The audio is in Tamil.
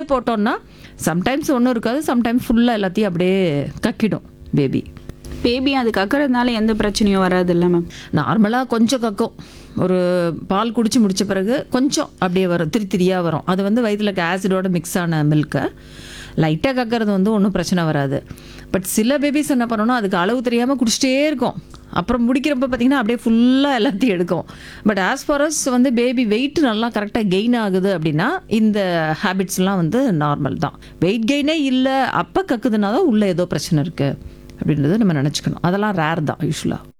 போட்டோம்னா சம்டைம்ஸ் ஒன்றும் இருக்காது சம்டைம்ஸ் ஃபுல்லாக எல்லாத்தையும் அப்படியே கக்கிடும் பேபி பேபி அது கக்கறதுனால எந்த பிரச்சனையும் வராது இல்லை மேம் நார்மலாக கொஞ்சம் கக்கும் ஒரு பால் குடிச்சு முடிச்ச பிறகு கொஞ்சம் அப்படியே வரும் திரி திரியாக வரும் அது வந்து வயிற்றுல ஆசிடோட மிக்ஸ் ஆன மில்கை லைட்டாக கக்கிறது வந்து ஒன்றும் பிரச்சனை வராது பட் சில பேபிஸ் என்ன பண்ணணும் அதுக்கு அளவு தெரியாமல் குடிச்சிட்டே இருக்கும் அப்புறம் முடிக்கிறப்ப பார்த்தீங்கன்னா அப்படியே ஃபுல்லாக எல்லாத்தையும் எடுக்கும் பட் ஆஸ் ஃபார் அஸ் வந்து பேபி வெயிட் நல்லா கரெக்டாக கெயின் ஆகுது அப்படின்னா இந்த ஹேபிட்ஸ்லாம் வந்து நார்மல் தான் வெயிட் கெயினே இல்லை அப்போ கக்குதுன்னா தான் உள்ளே ஏதோ பிரச்சனை இருக்குது அப்படின்றத நம்ம நினச்சிக்கணும் அதெல்லாம் ரேர் தான் யூஸ்வலாக